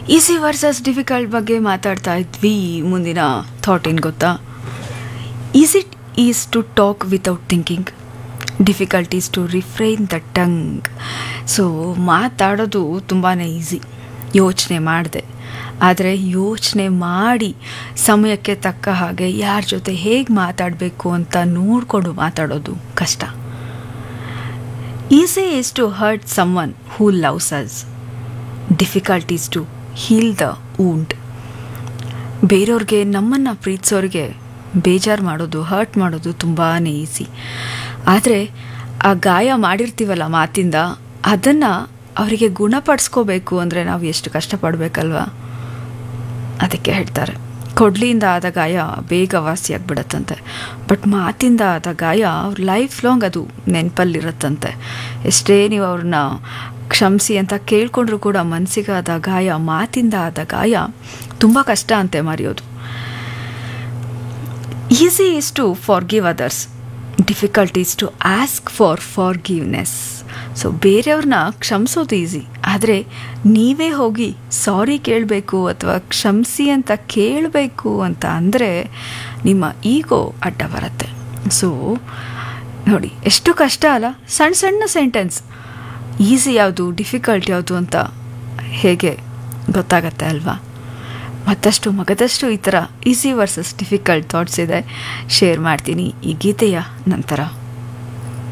easy versus difficult ಬಗ್ಗೆ ಮಾತಾಡ್ತಾ ಇದ್ವಿ ಮುಂದಿನ ಥಾಟ್ ಏನು ಗೊತ್ತಾ is it is to talk without thinking difficult is to refrain the tongue so ಮಾತಾಡೋದು ತುಂಬಾ ಈಸಿ ಯೋಚನೆ ಮಾಡಿದೆ ಆದರೆ ಯೋಚನೆ ಮಾಡಿ ಸಮಯಕ್ಕೆ ತಕ್ಕ ಹಾಗೆ ಯಾರ ಜೊತೆ ಹೇಗೆ ಮಾತಾಡಬೇಕು ಅಂತ ನೋಡಿಕೊಂಡು ಮಾತಾಡೋದು ಕಷ್ಟ easy is to hurt someone who loves us difficult is to heal the wound ಬೇರೆಯವ್ರಿಗೆ ನಮ್ಮನ್ನು ಪ್ರೀತಿಸೋರಿಗೆ ಬೇಜಾರು ಮಾಡೋದು ಹರ್ಟ್ ಮಾಡೋದು ತುಂಬಾ ಈಸಿ ಆದರೆ ಆ ಗಾಯ ಮಾಡಿರ್ತೀವಲ್ಲ ಮಾತಿಂದ ಅದನ್ನು ಅವರಿಗೆ ಗುಣಪಡಿಸ್ಕೋಬೇಕು ಅಂದರೆ ನಾವು ಎಷ್ಟು ಕಷ್ಟಪಡಬೇಕಲ್ವಾ ಅದಕ್ಕೆ ಹೇಳ್ತಾರೆ ಕೊಡ್ಲಿಯಿಂದ ಆದ ಗಾಯ ಬೇಗ ವಾಸಿಯಾಗ್ಬಿಡತ್ತಂತೆ ಬಟ್ ಮಾತಿಂದ ಆದ ಗಾಯ ಅವ್ರ ಲೈಫ್ ಲಾಂಗ್ ಅದು ನೆನಪಲ್ಲಿರುತ್ತಂತೆ ಎಷ್ಟೇ ನೀವು ಅವ್ರನ್ನ ಕ್ಷಮಿಸಿ ಅಂತ ಕೇಳ್ಕೊಂಡ್ರೂ ಕೂಡ ಮನಸ್ಸಿಗಾದ ಗಾಯ ಮಾತಿಂದ ಆದ ಗಾಯ ತುಂಬ ಕಷ್ಟ ಅಂತೆ ಮರೆಯೋದು easy is to forgive others difficult is to ask for forgiveness so ಬೇರೆಯವ್ರನ್ನ ಕ್ಷಮಿಸೋದು ಈಸಿ ಆದರೆ ನೀವೇ ಹೋಗಿ ಸಾರಿ ಕೇಳಬೇಕು ಅಥವಾ ಕ್ಷಮಿಸಿ ಅಂತ ಕೇಳಬೇಕು ಅಂತ ಅಂದರೆ ನಿಮ್ಮ ಈಗೋ ಅಡ್ಡ ಬರುತ್ತೆ ಸೊ ನೋಡಿ ಎಷ್ಟು ಕಷ್ಟ ಅಲ್ಲ ಸಣ್ಣ ಸಣ್ಣ ಸೆಂಟೆನ್ಸ್ ಈಸಿ ಯಾವುದು ಡಿಫಿಕಲ್ಟ್ ಯಾವುದು ಅಂತ ಹೇಗೆ ಗೊತ್ತಾಗತ್ತೆ ಅಲ್ವಾ ಮತ್ತಷ್ಟು ಮಗದಷ್ಟು ಈ ಥರ ಈಸಿ ವರ್ಸಸ್ ಡಿಫಿಕಲ್ಟ್ ಥಾಟ್ಸ್ ಇದೆ ಶೇರ್ ಮಾಡ್ತೀನಿ ಈ ಗೀತೆಯ ನಂತರ